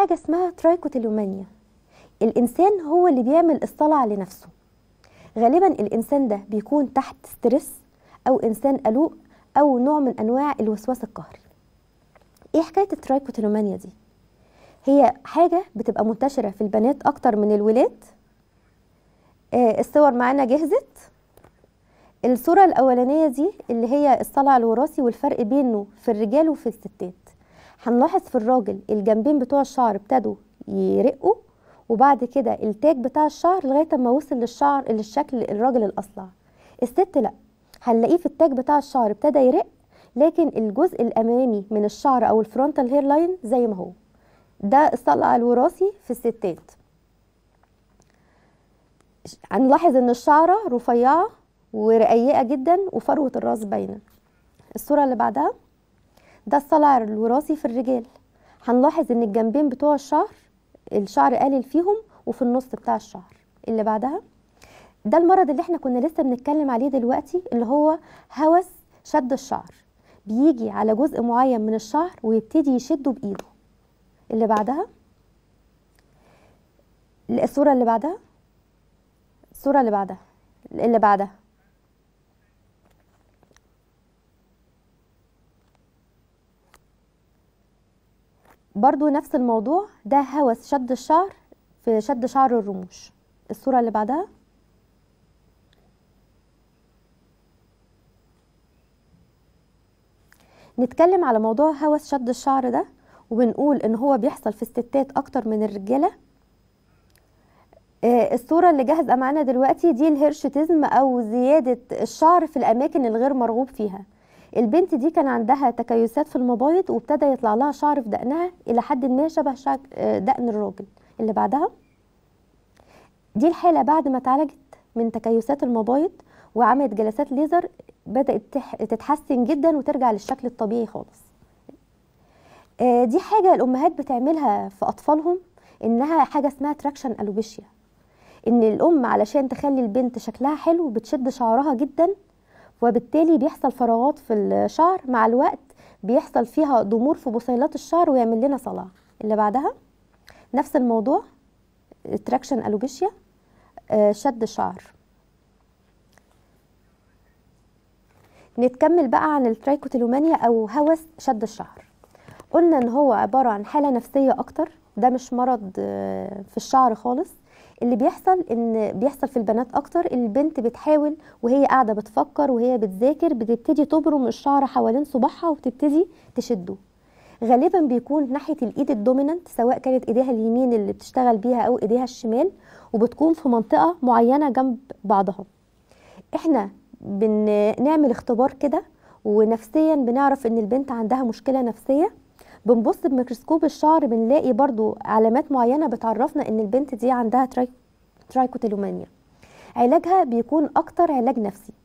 حاجه اسمها ترايكوتيلومانيا الانسان هو اللي بيعمل الصلع لنفسه غالبا الانسان ده بيكون تحت ستريس او انسان قلوق او نوع من انواع الوسواس القهري ايه حكايه الترايكوتيلومانيا دي هي حاجه بتبقى منتشره في البنات اكتر من الولاد آه الصور معانا جهزت الصوره الاولانيه دي اللي هي الصلع الوراثي والفرق بينه في الرجال وفي الستات هنلاحظ في الراجل الجنبين بتوع الشعر ابتدوا يرقوا وبعد كده التاج بتاع الشعر لغايه ما وصل للشعر للشكل الراجل الاصلع الست لا هنلاقيه في التاج بتاع الشعر ابتدى يرق لكن الجزء الامامي من الشعر او الفرونتال هير لاين زي ما هو ده الصلع الوراثي في الستات هنلاحظ ان الشعره رفيعه ورقيقه جدا وفروه الراس باينه الصوره اللي بعدها ده الصلع الوراثي في الرجال هنلاحظ ان الجنبين بتوع الشعر الشعر قلل فيهم وفي النص بتاع الشعر اللي بعدها ده المرض اللي احنا كنا لسه بنتكلم عليه دلوقتي اللي هو هوس شد الشعر بيجي على جزء معين من الشعر ويبتدي يشده بايده اللي بعدها الصوره اللي بعدها الصوره اللي بعدها اللي بعدها برضو نفس الموضوع ده هوس شد الشعر في شد شعر الرموش الصورة اللي بعدها نتكلم على موضوع هوس شد الشعر ده وبنقول ان هو بيحصل في الستات اكتر من الرجالة آه الصورة اللي جاهزة معانا دلوقتي دي الهيرشتزم او زيادة الشعر في الاماكن الغير مرغوب فيها البنت دي كان عندها تكيسات في المبايض وابتدى يطلع لها شعر في دقنها الى حد ما شبه دقن الراجل اللي بعدها دي الحاله بعد ما اتعالجت من تكيسات المبايض وعملت جلسات ليزر بدات تتحسن جدا وترجع للشكل الطبيعي خالص دي حاجه الامهات بتعملها في اطفالهم انها حاجه اسمها تراكشن الوبيشيا ان الام علشان تخلي البنت شكلها حلو بتشد شعرها جدا وبالتالي بيحصل فراغات في الشعر مع الوقت بيحصل فيها ضمور في بصيلات الشعر ويعمل لنا صلع اللي بعدها نفس الموضوع تراكشن الوبيشيا شد شعر نتكمل بقى عن الترايكوتيلومانيا او هوس شد الشعر قلنا ان هو عباره عن حاله نفسيه اكتر ده مش مرض في الشعر خالص اللي بيحصل ان بيحصل في البنات اكتر البنت بتحاول وهي قاعده بتفكر وهي بتذاكر بتبتدي تبرم الشعر حوالين صباعها وبتبتدي تشده غالبا بيكون ناحيه الايد الدومينانت سواء كانت ايديها اليمين اللي بتشتغل بيها او ايديها الشمال وبتكون في منطقه معينه جنب بعضها احنا بنعمل اختبار كده ونفسيا بنعرف ان البنت عندها مشكله نفسيه بنبص بميكروسكوب الشعر بنلاقي برضو علامات معينة بتعرفنا ان البنت دي عندها تراي... ترايكوتيلومانيا علاجها بيكون اكتر علاج نفسي